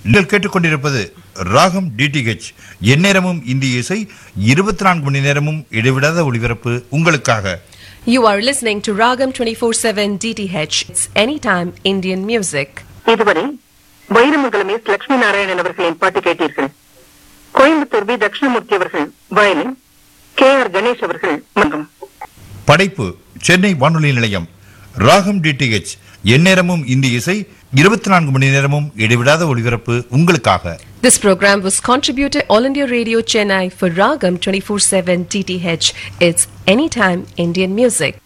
நீங்கள் கேட்டுக்கொண்டிருப்பது ராகம் டிடிஹெச் எந்நேரமும் இந்திய இசை இருபத்தி நான்கு மணி நேரமும் இடைவிடாத ஒளிபரப்பு உங்களுக்காக You are listening to Ragam 24/7 DTH. It's anytime Indian music. இதுவரை வைரமங்கலம் எஸ் லட்சுமி நாராயணன் அவர்களின் பாட்டு கேட்டீர்கள் கோயம்புத்தூர் வி தட்சிணமூர்த்தி அவர்கள் வயலின் கே ஆர் கணேஷ் அவர்கள் மன்றம் படைப்பு சென்னை வானொலி நிலையம் ராகம் டிடிஹெச் எந்நேரமும் இந்திய இசை இருபத்தி நான்கு மணி நேரமும் இடைவிடாத ஒளிபரப்பு உங்களுக்காக This program was contributed All India Radio Chennai for Ragam 24/7 DTH. It's anytime Indian music.